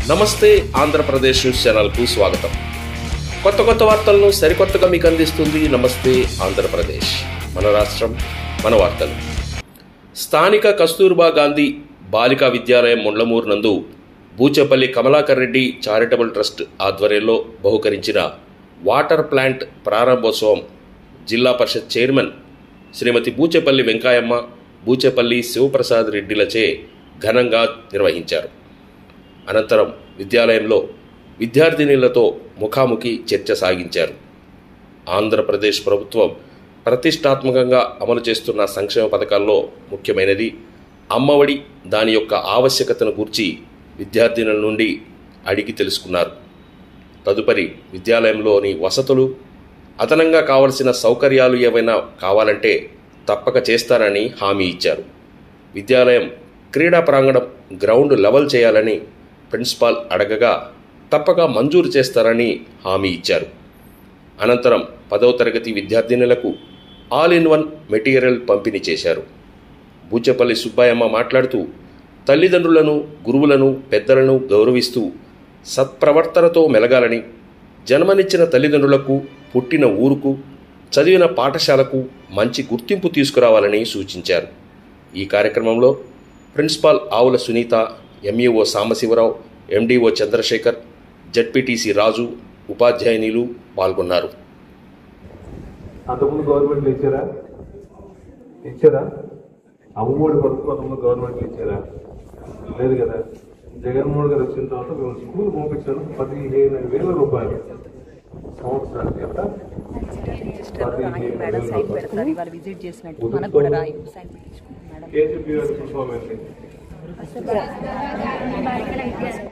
నమస్తే ఆంధ్రప్రదేశ్ న్యూస్ ఛానల్కు స్వాగతం కొత్త కొత్త వార్తలను సరికొత్తగా మీకు అందిస్తుంది నమస్తే ఆంధ్రప్రదేశ్ మన రాష్ట్రం మన వార్తలు స్థానిక కస్తూర్బా గాంధీ బాలికా విద్యాలయం ముండ్లమూరు నందు బూచేపల్లి కమలాకర్ రెడ్డి చారిటబుల్ ట్రస్ట్ ఆధ్వర్యంలో బహుకరించిన వాటర్ ప్లాంట్ ప్రారంభోత్సవం జిల్లా పరిషత్ చైర్మన్ శ్రీమతి బూచేపల్లి వెంకాయమ్మ బూచేపల్లి శివప్రసాద్ రెడ్డిలచే ఘనంగా నిర్వహించారు అనంతరం విద్యాలయంలో విద్యార్థినిలతో ముఖాముఖి చర్చ సాగించారు ఆంధ్రప్రదేశ్ ప్రభుత్వం ప్రతిష్టాత్మకంగా అమలు చేస్తున్న సంక్షేమ పథకాల్లో ముఖ్యమైనది అమ్మఒడి దాని యొక్క ఆవశ్యకతను గూర్చి విద్యార్థినుల నుండి అడిగి తెలుసుకున్నారు తదుపరి విద్యాలయంలోని వసతులు అదనంగా కావలసిన సౌకర్యాలు ఏవైనా కావాలంటే తప్పక చేస్తారని హామీ ఇచ్చారు విద్యాలయం క్రీడా ప్రాంగణం గ్రౌండ్ లెవెల్ చేయాలని ప్రిన్సిపాల్ అడగగా తప్పక మంజూరు చేస్తారని హామీ ఇచ్చారు అనంతరం పదవ తరగతి విద్యార్థినులకు ఆల్ ఇన్ వన్ మెటీరియల్ పంపిణీ చేశారు బూచపల్లి సుబ్బాయమ్మ మాట్లాడుతూ తల్లిదండ్రులను గురువులను పెద్దలను గౌరవిస్తూ సత్ప్రవర్తనతో మెలగాలని జన్మనిచ్చిన తల్లిదండ్రులకు పుట్టిన ఊరుకు చదివిన పాఠశాలకు మంచి గుర్తింపు తీసుకురావాలని సూచించారు ఈ కార్యక్రమంలో principal Avula Sunitha MEO Sambasiva Rao MDO Chandrasekhar ZPTC Raju ఉపాధ్యాయునిలు పాల్గొన్నారు అంతకుముందు గవర్నమెంట్లు ఇచ్చారా ఇచ్చారా అమ్మఒడి పథకం అంతకుముందు గవర్నమెంట్లు ఇచ్చారా లేదు కదా జగన్మోహన్ గారు వచ్చిన తర్వాత మేము స్కూల్ పంపించాను పదిహేను వేల రూపాయలు సంవత్సరానికి ఎంత రిజిస్టర్ రాయి మేడం సైన్ పెడతారు ఇవాళ విజిట్ చేసినట్టు మనకు కూడా రాయి సైన్ పెట్టించుకుంటాం మేడం కేజీపీ ఫుల్ ఫామ్ ఏంటి